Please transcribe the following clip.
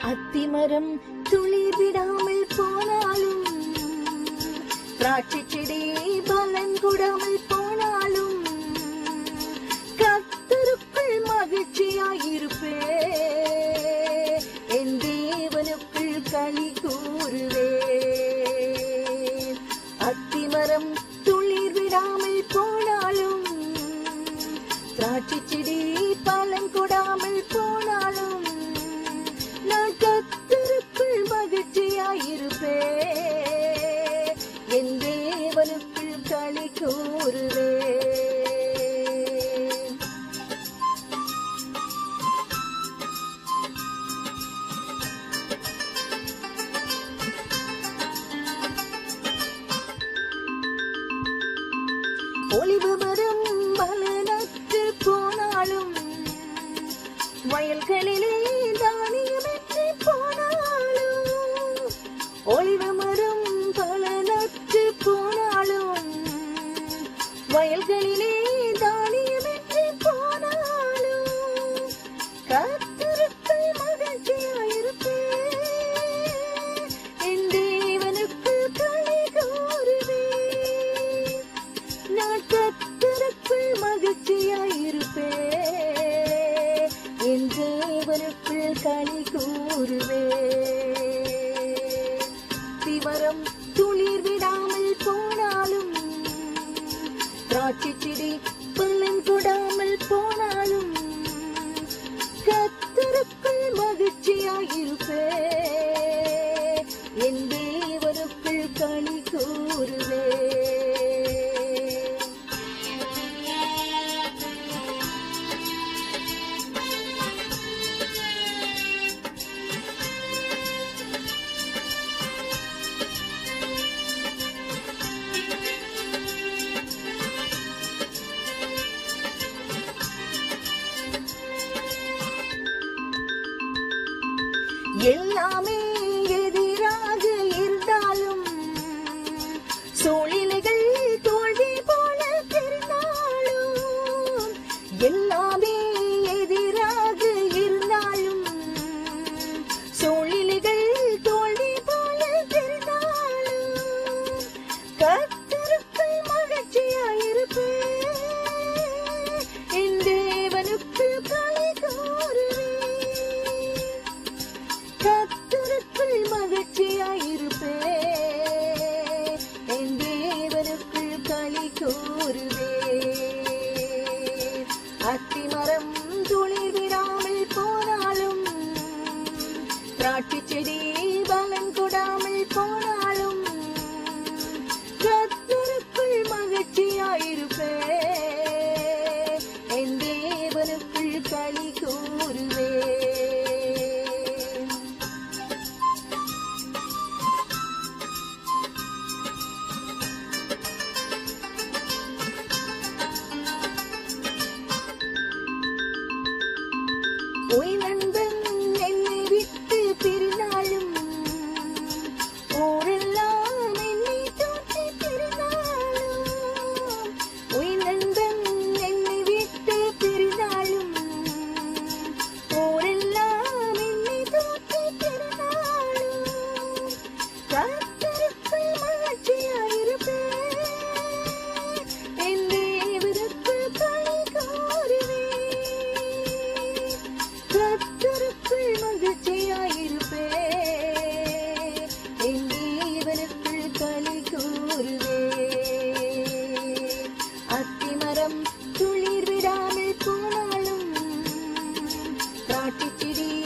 அத்திமரம் துளிர் விடாமல் போனாலும் திராட்சை செடி பலன் கொடாமல் போனாலும் கத்தருக்குள் மகிழ்ச்சியாயிருப்பே என் தேவனுக்குள் களி கூறுவே அத்திமரம் துளிர் விடாமல் போனாலும் திராட்சை செடி பலன் கொடாமல் போனாலும் நான் கத்தருக்குள் மகிழ்ச்சியாயிருப்பே என் தேவனுக்குள் களி கூறுவே ஒளிவு மரம் பலனற்று போனாலும் வயல்களிலே தானியமின்றி போனாலும் ஒளிவு மரம் பலனற்று போனாலும் வயல்களிலே தானியமின்றி போனாலும் கத்தருக்குள் மகிழ்ச்சியாயிருப்பேன் என் தேவனுக்கு களி கூறுவேன் நான் கத்தருக்குள் மகிழ்ச்சியாயிருப்பே என் தேவனுக்குள் களி கூறுவே திவரம் துளிர் விடாமல் போனாலும் திராட்சை செடி பலன் கொடாமல் போனாலும் கத்தருக்குள் மகிழ்ச்சியாயிருப்பே என் தேவனுக்குள் களி கூறுவே எல்லாமே எதிராக இருந்தாலும் சூழ்நிலைகள் தோல்வி போல தெரிந்தாலும் எல்லாமே எதிராக இருந்தாலும் சூழ்நிலைகள் தோல்வி போல தெரிந்தாலும் கத்தருக்குள் மகிழ்ச்சியாயிருப்பேன் என் தேவனுக்குள் களி கூறுவேன் கத்தருக்குள் மகிழ்ச்சியாயிருப்பே என் தேவனுக்குள் களி கூறுவே அத்திமரம் துளிர் விடாமல் போனாலும் திராட்சை செடி பலன் கொடாமல் போனாலும் கத்தருக்குள் மகிழ்ச்சியாயிருப்பே என் தேவனுக்குள் களி கூறுவே உய் நண்பன் என்னை விட்டு பிரிந்தாலும் ஊரெல்லாம் என்னை தூக்கி பிரிந்தாலும் உய் நண்பன் என்னை விட்டு பிரிந்தாலும் ஊரெல்லாம் என்னை தூக்கி பிரிந்தாலும் கத்தருக்குள் மகிழ்ச்சியாயிருப்பேன் என் தேவனுக்குள் களி கூறுவேன் கத்தருக்குள் மகிழ்ச்சியாயிருப்பே என் தேவனுக்குள் களி கூறுவே அத்திமரம் துளிர் விடாமல் போனாலும் திராட்சை செடி